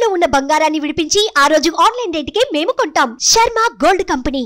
తాకట్టులో ఉన్న బంగారాన్ని విడిపించి ఆ రోజు ఆన్లైన్ రేటుకే మేము కొంటాం Sharma gold company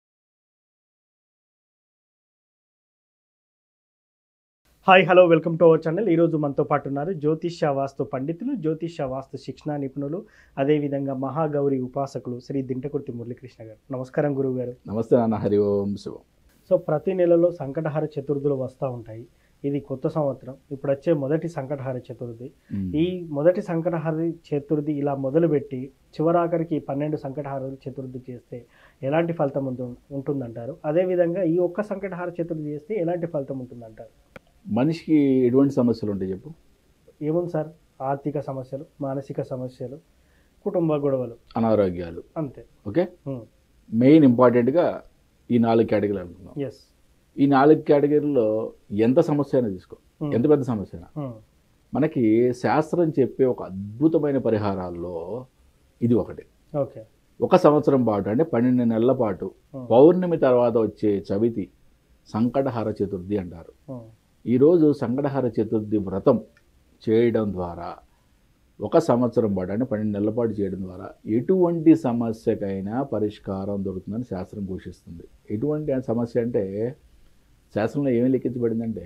hi hello welcome to our channel ఈరోజు మనతో పాటు ఉన్నారు జ్యోతిష్య వాస్తు పండితులు జ్యోతిష్య వాస్తు శిక్షణ నిపుణులు అదేవిధంగా మహాగౌరి ఉపాసకులు శ్రీ దింటకుర్తి మురళీకృష్ణ గారు నమస్కారం గురువు గారు నమస్తే నాన్న హరి ఓం శివం సో ప్రతి నెలలో సంకటహార చతుర్థులు వస్తూ ఉంటాయి ఇది కొత్త సంవత్సరం ఇప్పుడు వచ్చే మొదటి సంకటహార చతుర్థి ఈ మొదటి సంకటహార చతుర్థి ఇలా మొదలుపెట్టి చివరాఖరికి ఈ పన్నెండు సంకటహార చతుర్థి చేస్తే ఎలాంటి ఫలితం ఉంటు- ఉంటుందంటారు అదేవిధంగా ఈ ఒక్క సంకటహార చతుర్థి చేస్తే ఎలాంటి ఫలితం ఉంటుందంటారు మనిషికి ఎటువంటి సమస్యలు ఉంటాయి చెప్పు ఏముంది సార్ ఆర్థిక సమస్యలు మానసిక సమస్యలు కుటుంబ గొడవలు అనారోగ్యాలు అంతే ఓకే మెయిన్ ఇంపార్టెంట్గా ఈ నాలుగు కేటగిరీలు అనుకున్నాం ఎస్ ఈ నాలుగు కేటగిరీలో ఎంత సమస్య అయినా తీసుకో ఎంత పెద్ద సమస్య అయినా మనకి శాస్త్రం చెప్పే ఒక అద్భుతమైన పరిహారాల్లో ఇది ఒకటి ఓకే ఒక సంవత్సరం పాటు అంటే పన్నెండు నెలల పాటు పౌర్ణమి తర్వాత వచ్చే చవితి సంకటహార చతుర్థి అంటారు ఈరోజు సంకటహార చతుర్థి వ్రతం చేయడం ద్వారా ఒక సంవత్సరం పాటు అంటే పన్నెండు నెలల పాటు చేయడం ద్వారా ఎటువంటి సమస్యకైనా పరిష్కారం దొరుకుతుందని శాస్త్రం ఘోషిస్తుంది ఎటువంటి సమస్య అంటే శాస్త్రంలో ఏమి లెక్కించబడిందంటే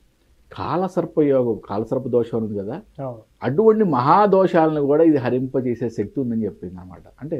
కాలసర్పయోగం కాలసర్ప దోషం ఉంది కదా అవును అటువంటి మహాదోషాలను కూడా ఇది హరింపజేసే శక్తి ఉందని చెప్పింది అనమాట అంటే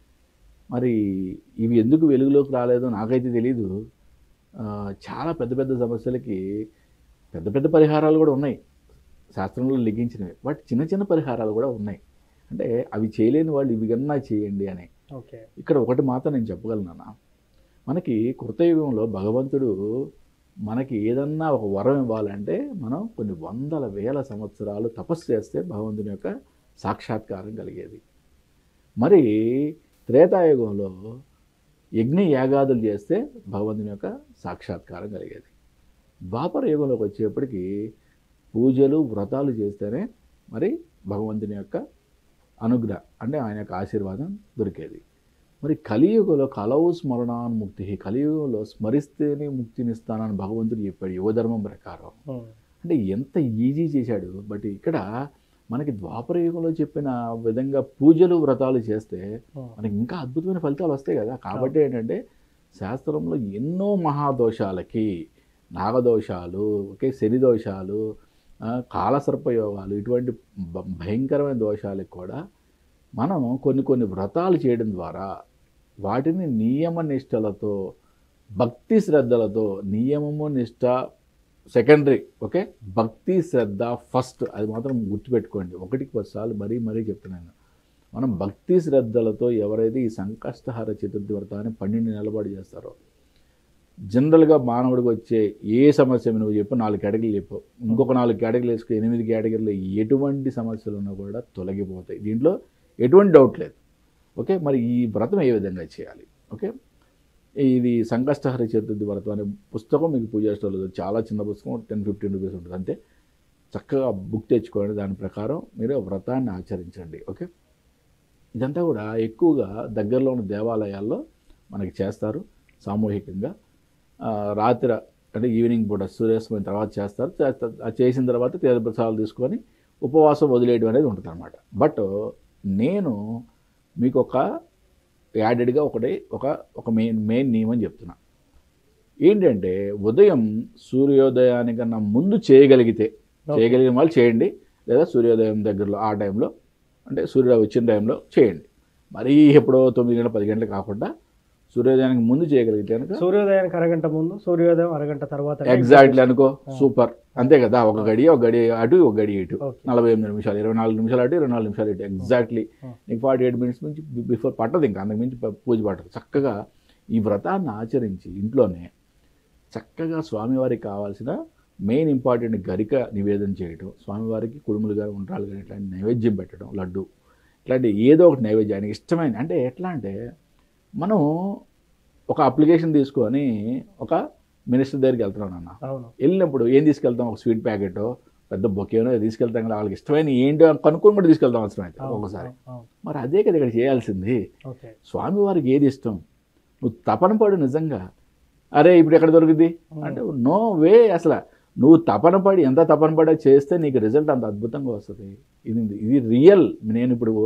మరి ఇవి ఎందుకు వెలుగులోకి రాలేదో నాకైతే తెలీదు ఆ, చాలా పెద్ద పెద్ద సమస్యలకి పెద్ద పెద్ద పరిహారాలు కూడా ఉన్నాయి శాస్త్రంలో లిఖించినవి బట్ చిన్న చిన్న పరిహారాలు కూడా ఉన్నాయి అంటే అవి చేయలేని వాళ్ళు ఇవి కన్నా చేయండి అని ఓకే ఇక్కడ ఒకటి మాత్రం నేను చెప్పగలను మనకి కృతయుగంలో భగవంతుడు మనకి ఏదన్నా ఒక వరం ఇవ్వాలంటే మనం కొన్ని వందల వేల సంవత్సరాలు తపస్సు చేస్తే భగవంతుని యొక్క సాక్షాత్కారం కలిగేది మరి త్రేతాయుగంలో యజ్ఞ యాగాదులు చేస్తే భగవంతుని యొక్క సాక్షాత్కారం కలిగేది ద్వాపర యుగంలోకి వచ్చేప్పటికి పూజలు వ్రతాలు చేస్తేనే మరి భగవంతుని యొక్క అనుగ్రహ అంటే ఆయన యొక్క ఆశీర్వాదం దొరికేది మరి కలియుగంలో కలవు స్మరణాన్ముక్తి కలియుగంలో స్మరిస్తేనే ముక్తినిస్తానని భగవంతుడు చెప్పాడు యుగధర్మం ప్రకారం అంటే ఎంత ఈజీ చేశాడు బట్ ఇక్కడ మనకి ద్వాపర యుగంలో చెప్పిన విధంగా పూజలు వ్రతాలు చేస్తే మనకి ఇంకా అద్భుతమైన ఫలితాలు వస్తాయి కదా కాబట్టి ఏంటంటే శాస్త్రంలో ఎన్నో మహాదోషాలకి నాగదోషాలు ఓకే శని దోషాలు ఆ, కాలసర్పయోగాలు ఇటువంటి భ- భయంకరమైన దోషాలకు కూడా మనం కొన్ని కొన్ని వ్రతాలు చేయడం ద్వారా వాటిని నియమ నిష్టలతో భక్తి శ్రద్ధలతో నియమము నిష్ట సెకండరీ ఓకే భక్తి శ్రద్ధ ఫస్ట్ అది మాత్రం గుర్తుపెట్టుకోండి ఒకటికి పది సార్లు మరీ మరీ చెప్తున్నాను మనం భక్తి శ్రద్ధలతో ఎవరైతే ఈ సంకష్టహార చతుర్థి వ్రతాన్ని పన్నెండు నెలపాటు చేస్తారో జనరల్గా మానవుడికి వచ్చే ఏ సమస్య నువ్వు చెప్పు నాలుగు కేటగిరీలు చెప్పు ఇంకొక నాలుగు కేటగిరీలు వేసుకుని ఎనిమిది కేటగిరీలు ఎటువంటి సమస్యలు ఉన్నా కూడా తొలగిపోతాయి దీంట్లో ఎటువంటి డౌట్ లేదు ఓకే మరి ఈ వ్రతం ఏ విధంగా చేయాలి ఓకే ఇది సంకష్టహర చతుర్థి వ్రతం అనే పుస్తకం మీకు పూజా స్టోర్లో చాలా చిన్న పుస్తకం టెన్ ఫిఫ్టీన్ రూపీస్ ఉంటుంది అంతే చక్కగా బుక్ తెచ్చుకోండి దాని ప్రకారం మీరు ఆ వ్రతాన్ని ఆచరించండి ఓకే ఇదంతా కూడా ఎక్కువగా దగ్గరలో ఉన్న దేవాలయాల్లో మనకి చేస్తారు సామూహికంగా ఆ, రాత్రి అంటే ఈవినింగ్ పూట సూర్యాస్తమయం తర్వాత చేస్తారు చేస్తారు అది చేసిన తర్వాత తీర్థప్రసాదాలు తీసుకొని ఉపవాసం వదిలేయడం అనేది ఉంటుంది అనమాట బట్ నేను మీకు ఒక యాడెడ్గా ఒకటి ఒక ఒక మెయిన్ మెయిన్ నియమం చెప్తున్నా ఏంటంటే ఉదయం సూర్యోదయానికన్నా ముందు చేయగలిగితే చేయగలిగిన వాళ్ళు చేయండి లేదా సూర్యోదయం దగ్గరలో ఆ టైంలో అంటే సూర్యోదయం వచ్చిన టైంలో చేయండి మరీ ఎప్పుడో తొమ్మిది గంటల పది గంటలు కాకుండా సూర్యోదయానికి ముందు చేయగలిగితే కనుక సూర్యోదయానికి అరగంట ముందు సూర్యోదయం అరగంట తర్వాత ఎగ్జాక్ట్లీ అనుకో ఆ. సూపర్ అంతే కదా ఒక గడి ఒక గడి అటు ఒక గడి ఇటు ఓకే నలభై ఎనిమిది నిమిషాలు ఇరవై నాలుగు నిమిషాలు అటు ఇరవై నాలుగు నిమిషాలు ఇటు ఎగ్జాక్ట్లీ ఆ. నీకు ఫార్టీ ఎయిట్ మినిట్స్ నుంచి బిఫోర్ పట్టదు ఇంకా అంతకు మించి ప- పూజ పట్టదు చక్కగా ఈ వ్రతాన్ని ఆచరించి ఇంట్లోనే చక్కగా స్వామివారికి కావాల్సిన మెయిన్ ఇంపార్టెంట్ గరిక నివేదన చేయడం స్వామివారికి కుడుములు కానీ ఉండ్రాలు కానీ ఇట్లాంటి నైవేద్యం పెట్టడం లడ్డు ఇట్లాంటి ఏదో ఒకటి నైవేద్యం ఆయనకి ఇష్టమైన అంటే ఎట్లా అంటే మనం ఒక అప్లికేషన్ తీసుకొని ఒక మినిస్టర్ దగ్గరికి వెళ్తున్నాం అన్న అవును వెళ్ళినప్పుడు ఏం తీసుకెళ్తాం ఒక స్వీట్ ప్యాకెట్ పెద్ద బొకేనో తీసుకెళ్తాం కదా వాళ్ళకి ఇష్టమైన ఏంటో అని కనుక్కొని కూడా తీసుకెళ్తాం అవసరం అయితే అవును, ఒకసారి అవును, అవును. మరి అదే కదా ఇక్కడ చేయాల్సింది ఓకే స్వామివారికి ఏది ఇష్టం నువ్వు తపన పడు నిజంగా అరే ఇప్పుడు ఎక్కడ దొరుకుద్ది అంటే నో వే అసలు నువ్వు తపన పడి ఎంత తపన పడా చేస్తే నీకు రిజల్ట్ అంత అద్భుతంగా వస్తుంది ఇది ఇది రియల్ నేను ఇప్పుడు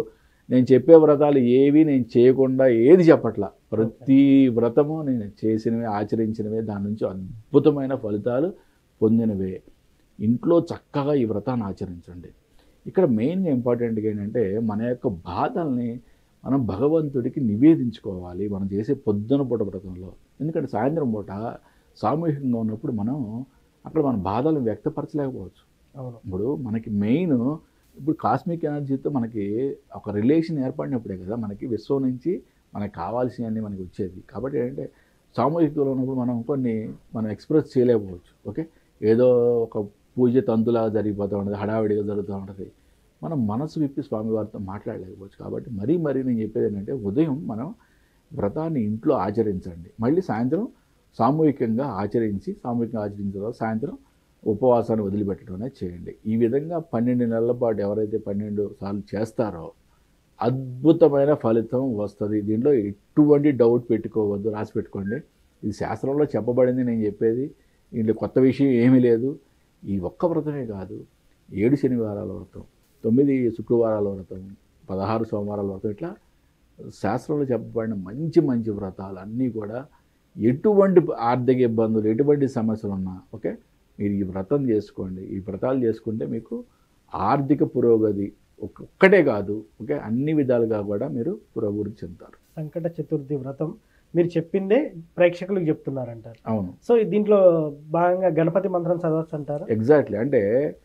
నేను చెప్పే వ్రతాలు ఏవి నేను చేయకుండా ఏది చెప్పట్లా ప్రతి వ్రతము నేను చేసినవే ఆచరించినవే దాని నుంచి అద్భుతమైన ఫలితాలు పొందినవే ఇంట్లో చక్కగా ఈ వ్రతాన్ని ఆచరించండి ఇక్కడ మెయిన్ ఇంపార్టెంట్గా ఏంటంటే మన యొక్క బాధల్ని మనం భగవంతుడికి నివేదించుకోవాలి మనం చేసే పొద్దున పూట వ్రతంలో ఎందుకంటే సాయంత్రం పూట సామూహికంగా ఉన్నప్పుడు మనం అక్కడ మన బాధలను వ్యక్తపరచలేకపోవచ్చు అవును ఇప్పుడు మనకి మెయిన్ ఇప్పుడు కాస్మిక్ ఎనర్జీతో మనకి ఒక రిలేషన్ ఏర్పడినప్పుడే కదా మనకి విశ్వం నుంచి మనకి కావాల్సినవన్నీ మనకి వచ్చేది కాబట్టి ఏంటంటే సామూహికంలో ఉన్నప్పుడు మనం కొన్ని మనం ఎక్స్ప్రెస్ చేయలేకపోవచ్చు ఓకే ఏదో ఒక పూజ తంతులాగా జరిగిపోతూ ఉంటుంది హడావిడిగా జరుగుతూ ఉంటుంది మనం మనసు విప్పి స్వామివారితో మాట్లాడలేకపోవచ్చు కాబట్టి మరీ మరీ నేను చెప్పేది ఏంటంటే ఉదయం మనం వ్రతాన్ని ఇంట్లో ఆచరించండి మళ్ళీ సాయంత్రం సామూహికంగా ఆచరించి సామూహికంగా ఆచరించిన తర్వాత సాయంత్రం ఉపవాసాన్ని వదిలిపెట్టడం అనేది చేయండి ఈ విధంగా పన్నెండు నెలల పాటు ఎవరైతే పన్నెండు సార్లు చేస్తారో అద్భుతమైన ఫలితం వస్తుంది దీంట్లో ఎటువంటి డౌట్ పెట్టుకోవద్దు రాసి పెట్టుకోండి ఇది శాస్త్రంలో చెప్పబడింది నేను చెప్పేది దీంట్లో కొత్త విషయం ఏమీ లేదు ఈ ఒక్క వ్రతమే కాదు ఏడు శనివారాల వ్రతం తొమ్మిది శుక్రవారాల వ్రతం పదహారు సోమవారాల వ్రతం ఇట్లా శాస్త్రంలో చెప్పబడిన మంచి మంచి వ్రతాలు అన్నీ కూడా ఎటువంటి ఆర్థిక ఇబ్బందులు ఎటువంటి సమస్యలు ఉన్నా ఓకే మీరు ఈ వ్రతం చేసుకోండి ఈ వ్రతాలు చేసుకుంటే మీకు ఆర్థిక పురోగతి ఒక్- ఒక్కటే కాదు ఓకే అన్ని విధాలుగా కూడా మీరు పురోగతి చెందుతారు సంకట చతుర్థి వ్రతం మీరు చెప్పిందే ప్రేక్షకులకు చెప్తున్నారంటారు అవును సో దీంట్లో భాగంగా గణపతి మంత్రం చదవచ్చు అంటారా ఎగ్జాక్ట్లీ అంటే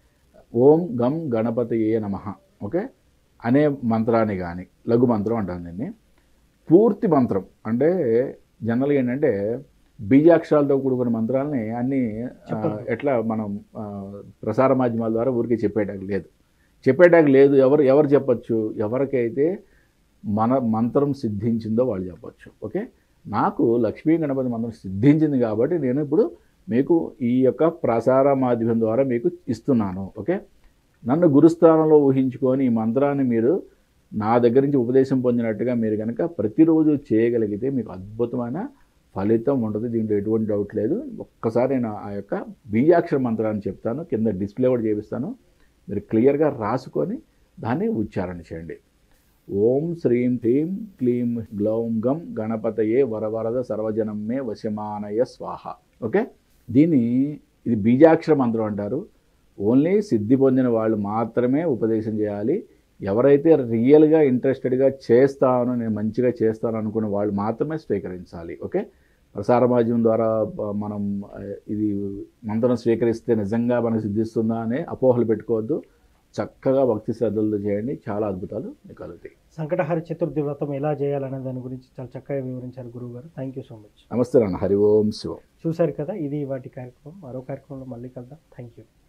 ఓం గం గణపతి ఏ నమ ఓకే అనే మంత్రాన్ని కానీ లఘు మంత్రం అంటాను దీన్ని పూర్తి మంత్రం అంటే జనరల్గా ఏంటంటే బీజాక్షరాలతో కూడుకున్న మంత్రాలని అన్నీ ఆ, చెప్పొద్దు. ఎట్లా మనం ఆ, ప్రసార మాధ్యమాల ద్వారా ఊరికే చెప్పేటానికి లేదు చెప్పేటానికి లేదు ఎవరు ఎవరు చెప్పచ్చు ఎవరికైతే మన మంత్రం సిద్ధించిందో వాళ్ళు చెప్పచ్చు ఓకే నాకు లక్ష్మీ గణపతి మంత్రం సిద్ధించింది కాబట్టి నేను ఇప్పుడు మీకు ఈ యొక్క ప్రసార మాధ్యమం ద్వారా మీకు ఇస్తున్నాను ఓకే నన్ను గురుస్థానంలో ఊహించుకొని ఈ మంత్రాన్ని మీరు నా దగ్గర నుంచి ఉపదేశం పొందినట్టుగా మీరు కనుక ప్రతిరోజు చేయగలిగితే మీకు అద్భుతమైన ఫలితం ఉంటుంది దీంట్లో ఎటువంటి డౌట్ లేదు ఒక్కసారి నేను ఆ యొక్క బీజాక్షర మంత్రాన్ని చెప్తాను కింద డిస్ప్లే కూడా చేపిస్తాను మీరు క్లియర్గా రాసుకొని దాన్ని ఉచ్చారణ చేయండి ఓం శ్రీం హ్రీం క్లీం గ్లౌం గం గణపతయే వరవరద సర్వజనం మే వశమానయ స్వాహ ఓకే దీన్ని ఇది బీజాక్షర మంత్రం అంటారు ఓన్లీ సిద్ధి పొందిన వాళ్ళు మాత్రమే ఉపదేశం చేయాలి ఎవరైతే రియల్గా ఇంట్రెస్టెడ్గా చేస్తాను నేను మంచిగా చేస్తాను అనుకున్న వాళ్ళు మాత్రమే స్వీకరించాలి ఓకే ప్రసార మాధ్యమం ద్వారా బ- మనం ఆ, ఇది మంత్రం స్వీకరిస్తే నిజంగా మనకు సిద్ధిస్తుందా అనే అపోహలు పెట్టుకోవద్దు చక్కగా భక్తి శ్రద్ధలతో చేయండి చాలా అద్భుతాలు మీకు కలుగుతాయి సంకటహర చతుర్థి వ్రతం ఎలా చేయాలనే దాని గురించి చాలా చక్కగా వివరించారు గురువు గారు థ్యాంక్ యూ సో మచ్ నమస్తే నాన్న హరి ఓం శివం చూశారు కదా ఇది వాటి కార్యక్రమం మరో కార్యక్రమంలో మళ్ళీ కలుద్దాం థ్యాంక్ యూ